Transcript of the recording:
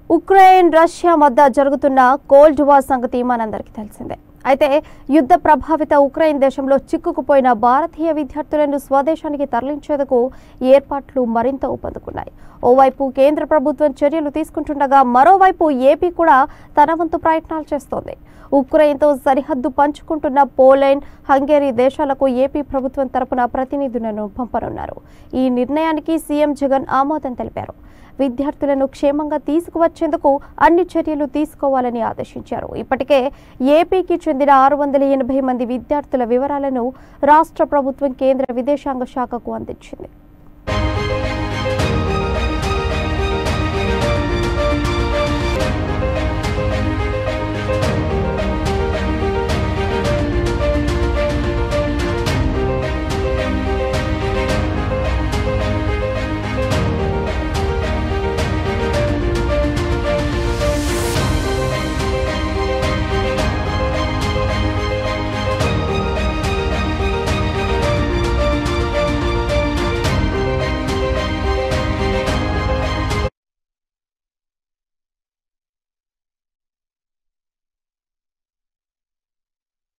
Ukraine Russia మధ్య జరుగుతున్న cold war సంగతి మనందరికీ తెలిసిందే అయితే యుద్ధ ప్రభావిత ఉక్రెయిన్ దేశంలో చిక్కుకుపోయిన భారతీయ విద్యార్థులను స్వదేశానికి తరలించేందుకు ఏర్పాట్లు మరింత ఊపందుకున్నాయి ఓవైపు కేంద్ర ప్రభుత్వం చర్యలు తీసుకుంటుండగా మరోవైపు ఏపీ కూడా తన వంతు ప్రయత్నాలు చేస్తోంది ఉక్రెయిన్తో సరిహద్దు పంచుకుంటున్న పోలాండ్ హంగేరీ దేశాలకు ఏపీ ప్రభుత్వం తరపున ప్రతినిధులను పంపనున్నారు ఈ నిర్ణయానికి సీఎం జగన్ ఆమోదం తెలిపారు విద్యార్థులను క్షేమంగా తీసుకువచ్చేందుకు అన్ని చర్యలు తీసుకోవాలని ఆదేశించారు ఇప్పటికే ఏపీకి చెందిన ఆరు వందల ఎనభై మంది విద్యార్థుల వివరాలను రాష్ట్ర ప్రభుత్వం కేంద్ర విదేశాంగ శాఖకు అందించింది